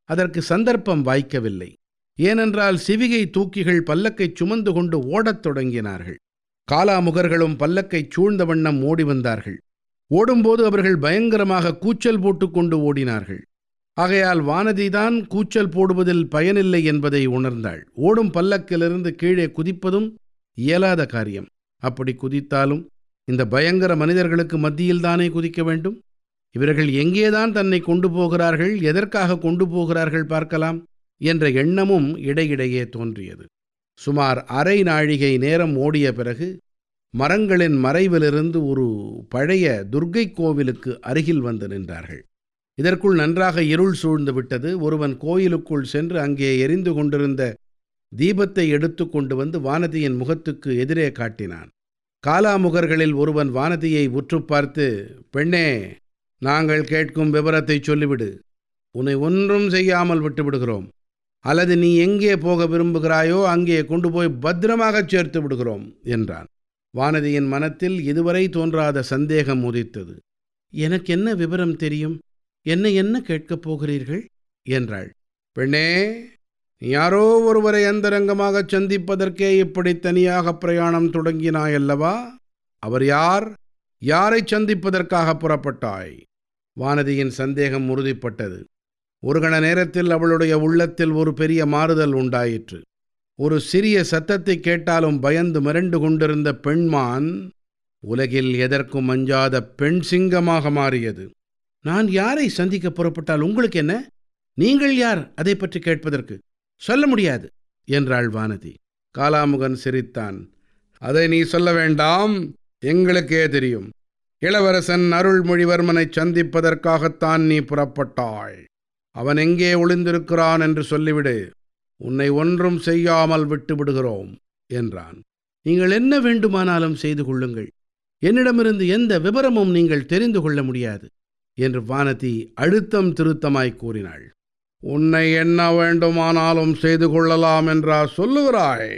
அதற்கு சந்தர்ப்பம் வாய்க்கவில்லை ஏனென்றால் சிவிகை தூக்கிகள் பல்லக்கைச் சுமந்து கொண்டு ஓடத் தொடங்கினார்கள் காலாமுகர்களும் பல்லக்கைச் சூழ்ந்த வண்ணம் ஓடி வந்தார்கள் ஓடும்போது அவர்கள் பயங்கரமாக கூச்சல் போட்டுக்கொண்டு ஓடினார்கள் ஆகையால் வானதிதான் கூச்சல் போடுவதில் பயனில்லை என்பதை உணர்ந்தாள் ஓடும் பல்லக்கிலிருந்து கீழே குதிப்பதும் இயலாத காரியம் அப்படி குதித்தாலும் இந்த பயங்கர மனிதர்களுக்கு மத்தியில்தானே குதிக்க வேண்டும் இவர்கள் எங்கேதான் தன்னை கொண்டு போகிறார்கள் எதற்காக கொண்டு போகிறார்கள் பார்க்கலாம் என்ற எண்ணமும் இடையிடையே தோன்றியது சுமார் அரை நாழிகை நேரம் ஓடிய பிறகு மரங்களின் மறைவிலிருந்து ஒரு பழைய துர்க்கை கோவிலுக்கு அருகில் வந்து நின்றார்கள் இதற்குள் நன்றாக இருள் சூழ்ந்து விட்டது ஒருவன் கோயிலுக்குள் சென்று அங்கே எரிந்து கொண்டிருந்த தீபத்தை எடுத்து கொண்டு வந்து வானதியின் முகத்துக்கு எதிரே காட்டினான் காலாமுகர்களில் ஒருவன் வானதியை உற்று பார்த்து பெண்ணே நாங்கள் கேட்கும் விவரத்தை சொல்லிவிடு உன்னை ஒன்றும் செய்யாமல் விட்டு விடுகிறோம் அல்லது நீ எங்கே போக விரும்புகிறாயோ அங்கே கொண்டு போய் பத்திரமாகச் சேர்த்து விடுகிறோம் என்றான் வானதியின் மனத்தில் இதுவரை தோன்றாத சந்தேகம் உதித்தது எனக்கு என்ன விவரம் தெரியும் என்ன என்ன கேட்கப் போகிறீர்கள் என்றாள் பெண்ணே நீ யாரோ ஒருவரை அந்தரங்கமாகச் சந்திப்பதற்கே இப்படி தனியாக பிரயாணம் தொடங்கினாயல்லவா அவர் யார் யாரை சந்திப்பதற்காக புறப்பட்டாய் வானதியின் சந்தேகம் உறுதிப்பட்டது ஒரு கண நேரத்தில் அவளுடைய உள்ளத்தில் ஒரு பெரிய மாறுதல் உண்டாயிற்று ஒரு சிறிய சத்தத்தை கேட்டாலும் பயந்து மிரண்டு கொண்டிருந்த பெண்மான் உலகில் எதற்கும் அஞ்சாத பெண் சிங்கமாக மாறியது நான் யாரை சந்திக்க புறப்பட்டால் உங்களுக்கு என்ன நீங்கள் யார் அதை பற்றி கேட்பதற்கு சொல்ல முடியாது என்றாள் வானதி காலாமுகன் சிரித்தான் அதை நீ சொல்ல வேண்டாம் எங்களுக்கே தெரியும் இளவரசன் அருள்மொழிவர்மனை சந்திப்பதற்காகத்தான் நீ புறப்பட்டாய் அவன் எங்கே ஒளிந்திருக்கிறான் என்று சொல்லிவிடு உன்னை ஒன்றும் செய்யாமல் விட்டு விடுகிறோம் என்றான் நீங்கள் என்ன வேண்டுமானாலும் செய்து கொள்ளுங்கள் என்னிடமிருந்து எந்த விவரமும் நீங்கள் தெரிந்து கொள்ள முடியாது என்று வானதி அழுத்தம் திருத்தமாய் கூறினாள் உன்னை என்ன வேண்டுமானாலும் செய்து கொள்ளலாம் என்றா சொல்லுகிறாய்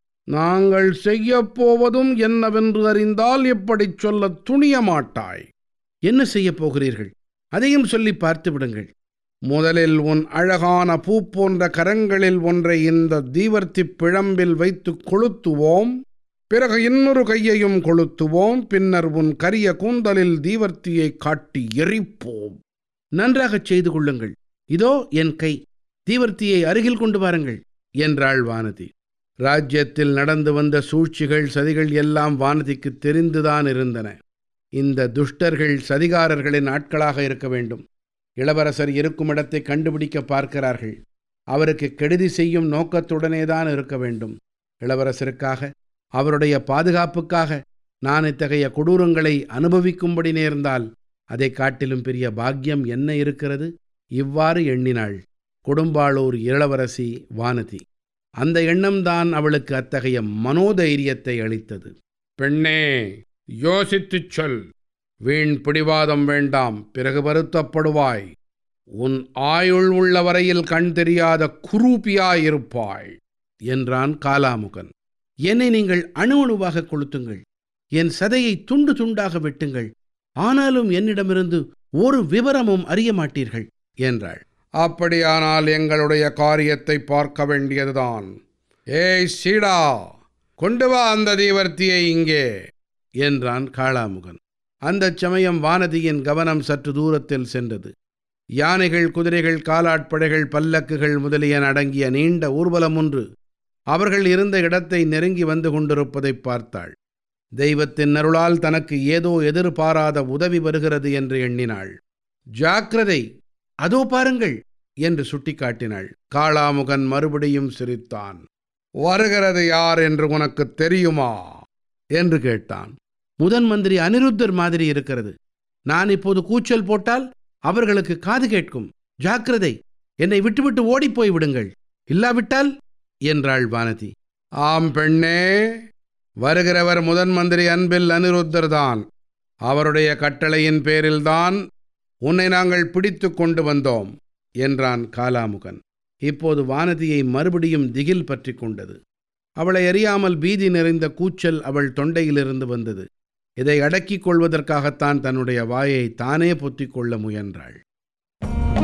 நாங்கள் செய்யப் போவதும் என்னவென்று அறிந்தால் எப்படிச் சொல்லத் துணிய மாட்டாய் என்ன செய்யப் போகிறீர்கள் அதையும் சொல்லி பார்த்து விடுங்கள் முதலில் உன் அழகான பூ போன்ற கரங்களில் ஒன்றை இந்த தீவர்த்தி பிழம்பில் வைத்து கொளுத்துவோம் பிறகு இன்னொரு கையையும் கொளுத்துவோம் பின்னர் உன் கரிய கூந்தலில் தீவர்த்தியை காட்டி எரிப்போம் நன்றாகச் செய்து கொள்ளுங்கள் இதோ என் கை தீவர்த்தியை அருகில் கொண்டு வாருங்கள் என்றாள் வானதி ராஜ்யத்தில் நடந்து வந்த சூழ்ச்சிகள் சதிகள் எல்லாம் வானதிக்கு தெரிந்துதான் இருந்தன இந்த துஷ்டர்கள் சதிகாரர்களின் ஆட்களாக இருக்க வேண்டும் இளவரசர் இருக்கும் இடத்தை கண்டுபிடிக்க பார்க்கிறார்கள் அவருக்கு கெடுதி செய்யும் நோக்கத்துடனே தான் இருக்க வேண்டும் இளவரசருக்காக அவருடைய பாதுகாப்புக்காக நான் இத்தகைய கொடூரங்களை அனுபவிக்கும்படி நேர்ந்தால் அதை காட்டிலும் பெரிய பாக்கியம் என்ன இருக்கிறது இவ்வாறு எண்ணினாள் கொடும்பாளூர் இளவரசி வானதி அந்த எண்ணம்தான் அவளுக்கு அத்தகைய மனோதைரியத்தை அளித்தது பெண்ணே யோசித்துச் சொல் வீண் பிடிவாதம் வேண்டாம் பிறகு வருத்தப்படுவாய் உன் ஆயுள் உள்ள வரையில் கண் தெரியாத குரூபியாயிருப்பாய் என்றான் காலாமுகன் என்னை நீங்கள் அணு அணுவாக கொளுத்துங்கள் என் சதையை துண்டு துண்டாக வெட்டுங்கள் ஆனாலும் என்னிடமிருந்து ஒரு விவரமும் அறிய மாட்டீர்கள் என்றாள் அப்படியானால் எங்களுடைய காரியத்தை பார்க்க வேண்டியதுதான் ஏய் சீடா கொண்டு வா அந்த தீவர்த்தியை இங்கே என்றான் காளாமுகன் அந்தச் சமயம் வானதியின் கவனம் சற்று தூரத்தில் சென்றது யானைகள் குதிரைகள் காலாட்படைகள் பல்லக்குகள் முதலியன அடங்கிய நீண்ட ஊர்வலம் ஒன்று அவர்கள் இருந்த இடத்தை நெருங்கி வந்து கொண்டிருப்பதைப் பார்த்தாள் தெய்வத்தின் அருளால் தனக்கு ஏதோ எதிர்பாராத உதவி வருகிறது என்று எண்ணினாள் ஜாக்கிரதை அதோ பாருங்கள் என்று சுட்டிக்காட்டினாள் காளாமுகன் மறுபடியும் சிரித்தான் வருகிறது யார் என்று உனக்கு தெரியுமா என்று கேட்டான் முதன் மந்திரி அனிருத்தர் மாதிரி இருக்கிறது நான் இப்போது கூச்சல் போட்டால் அவர்களுக்கு காது கேட்கும் ஜாக்கிரதை என்னை விட்டுவிட்டு ஓடிப்போய் விடுங்கள் இல்லாவிட்டால் என்றாள் வானதி ஆம் பெண்ணே வருகிறவர் முதன் மந்திரி அன்பில் அனிருத்தர் தான் அவருடைய கட்டளையின் பேரில்தான் உன்னை நாங்கள் பிடித்து கொண்டு வந்தோம் என்றான் காலாமுகன் இப்போது வானதியை மறுபடியும் திகில் பற்றி கொண்டது அவளை அறியாமல் பீதி நிறைந்த கூச்சல் அவள் தொண்டையிலிருந்து வந்தது இதை அடக்கிக் கொள்வதற்காகத்தான் தன்னுடைய வாயை தானே பொத்திக் கொள்ள முயன்றாள்